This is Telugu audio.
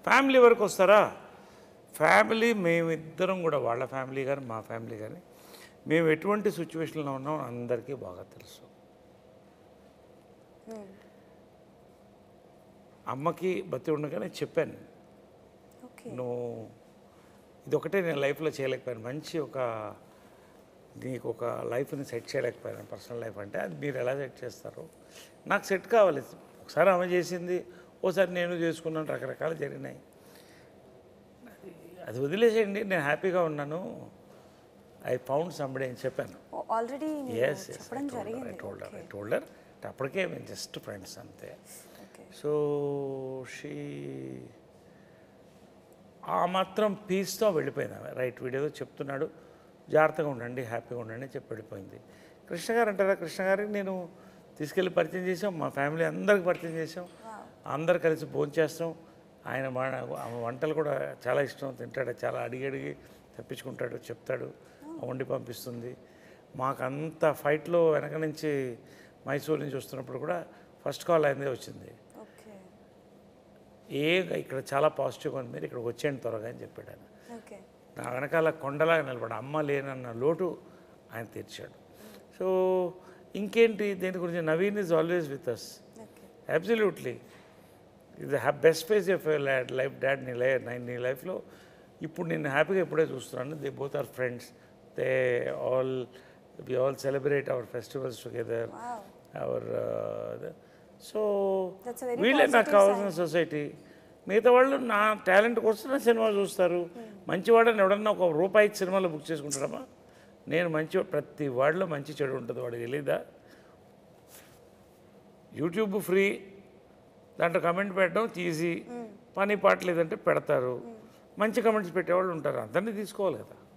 ఫ్యామిలీ వరకు వస్తారా ఫ్యామిలీ మేమిద్దరం కూడా వాళ్ళ ఫ్యామిలీ కానీ మా ఫ్యామిలీ కానీ మేము ఎటువంటి సిచ్యువేషన్లో ఉన్నాం అందరికీ బాగా తెలుసు అమ్మకి బతి ఉండగానే చెప్పాను ఓకే నువ్వు ఇది ఒకటే నేను లైఫ్లో చేయలేకపోయాను మంచి ఒక నీకు ఒక లైఫ్ని సెట్ చేయలేకపోయాను పర్సనల్ లైఫ్ అంటే అది మీరు ఎలా సెట్ చేస్తారు నాకు సెట్ కావాలి ఒకసారి ఆమె చేసింది ఓసారి నేను చేసుకున్నాను రకరకాలు జరిగినాయి అది- అది వదిలేసేయండి నేను హ్యాపీగా ఉన్నాను ఐ ఫౌండ్ సంబడి అని చెప్పాను ఆల్రెడీ ఎస్ ఎస్ చెప్పడం జరిగింది ఐ టోల్డర్ ఐ టోల్డర్ అప్పటికే మేము జస్ట్ ఫ్రెండ్స్ అంతే ఓకే సో షీ ఆ మాత్రం పీస్తో వెళ్ళిపోయింది ఆమె రైట్ వీడియో చెప్తున్నాడు జాగ్రత్తగా ఉండండి హ్యాపీగా ఉండండి అని చెప్పి వెళ్ళిపోయింది కృష్ణ గారు అంటారా కృష్ణ గారికి నేను తీసుకెళ్ళి పరిచయం చేసాం మా ఫ్యామిలీ అందరికి పరిచయం చేసాం అందరు కలిసి భోజనం చేస్తాం ఆయన మా ఆమె వంటలు కూడా చాలా ఇష్టం తింటాడు చాలా అడిగి అడిగి తెప్పించుకుంటాడు చెప్తాడు వండి పంపిస్తుంది మాకు అంత ఫైట్లో వెనక నుంచి మైసూర్ నుంచి వస్తున్నప్పుడు కూడా ఫస్ట్ కాల్ అయిందే వచ్చింది ఓకే ఏ ఇక్కడ చాలా పాజిటివ్గా ఉంది మీరు ఇక్కడికి వచ్చేయండి త్వరగా అని చెప్పాడు ఆయన ఓకే నా వెనకాల కొండలాగా నిలబడి అమ్మ లేనన్న లోటు ఆయన తీర్చాడు సో ఇంకేంటి దేని గురించి Naveen is always with us okay absolutely ఇది హ్యా best phase of life dad నీ లైఫ్ నీ లైఫ్లో ఇప్పుడు నేను హ్యాపీగా ఇప్పుడే చూస్తున్నాను they both are friends they all we all celebrate our festivals together wow our so That's a very వీళ్ళే నాకు positive కావాల్సిన సొసైటీ మిగతా వాళ్ళు నా టాలెంట్ కోసం నా సినిమా చూస్తారు మంచివాడని ఎవడన్నా ఒక రూపాయి ఇచ్చి సినిమాలో బుక్ చేసుకుంటారమ్మా నేను మంచి ప్రతి వాడిలో మంచి చెడు ఉంటుంది వాడికి తెలీదా యూట్యూబ్ ఫ్రీ దాంట్లో కమెంట్ పెట్టడం తీసి పని పాట లేదంటే పెడతారు మంచి కమెంట్స్ పెట్టేవాళ్ళు ఉంటారు అందరినీ తీసుకోవాలి కదా